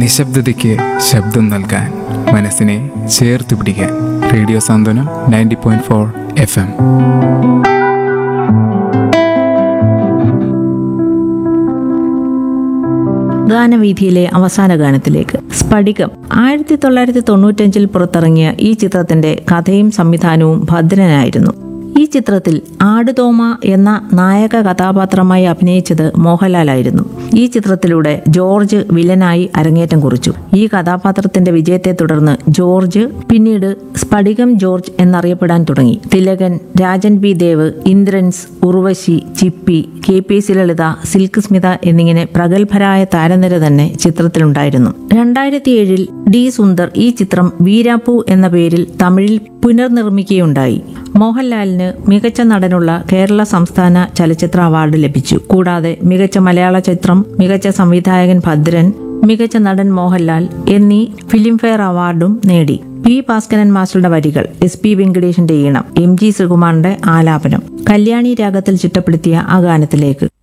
നിശബ്ദതയ്ക്ക് ശബ്ദം നൽകാൻ മനസ്സിനെ ചേർത്ത് പിടിക്കാൻ radio Santhwanam ninety point four F M ഗാനവീഥിയിലെ അവസാന ഗാനത്തിലേക്ക് സ്ഫടികം ആയിരത്തി തൊള്ളായിരത്തി തൊണ്ണൂറ്റഞ്ചിൽ പുറത്തിറങ്ങിയ ഈ ചിത്രത്തിന്റെ കഥയും സംവിധാനവും ഭദ്രനായിരുന്നു ഈ ചിത്രത്തിൽ ആടുതോമ എന്ന നായക കഥാപാത്രമായി അഭിനയിച്ചത് മോഹൻലാലായിരുന്നു ഈ ചിത്രത്തിലൂടെ ജോർജ് വില്ലനായി അരങ്ങേറ്റം കുറിച്ചു ഈ കഥാപാത്രത്തിന്റെ വിജയത്തെ തുടർന്ന് ജോർജ് പിന്നീട് സ്ഫടികം ജോർജ് എന്നറിയപ്പെടാൻ തുടങ്ങി Thilakan Rajan B Dev Indrans Urvashi Chippy K P C Lalitha Silk Smitha എന്നിങ്ങനെ പ്രഗത്ഭരായ താരനിര തന്നെ ചിത്രത്തിലുണ്ടായിരുന്നു രണ്ടായിരത്തി ഏഴിൽ ഡി സുന്ദർ ഈ ചിത്രം വീരാപ്പു എന്ന പേരിൽ തമിഴിൽ പുനർനിർമ്മിക്കുകയുണ്ടായി മോഹൻലാലിന് മികച്ച നടനുള്ള കേരള സംസ്ഥാന ചലച്ചിത്ര അവാർഡ് ലഭിച്ചു കൂടാതെ മികച്ച മലയാള ചിത്രം മികച്ച സംവിധായകൻ ഭദ്രൻ മികച്ച നടൻ മോഹൻലാൽ എന്നീ ഫിലിംഫെയർ അവാർഡും നേടി പി ഭാസ്കരൻ മാസ്റ്ററുടെ വരികൾ എസ് പി വെങ്കടേഷിന്റെ ഈണം എം ജി ശ്രീകുമാറിന്റെ ആലാപനം കല്യാണി രാഗത്തിൽ ചിട്ടപ്പെടുത്തിയ ആ ഗാനത്തിലേക്ക്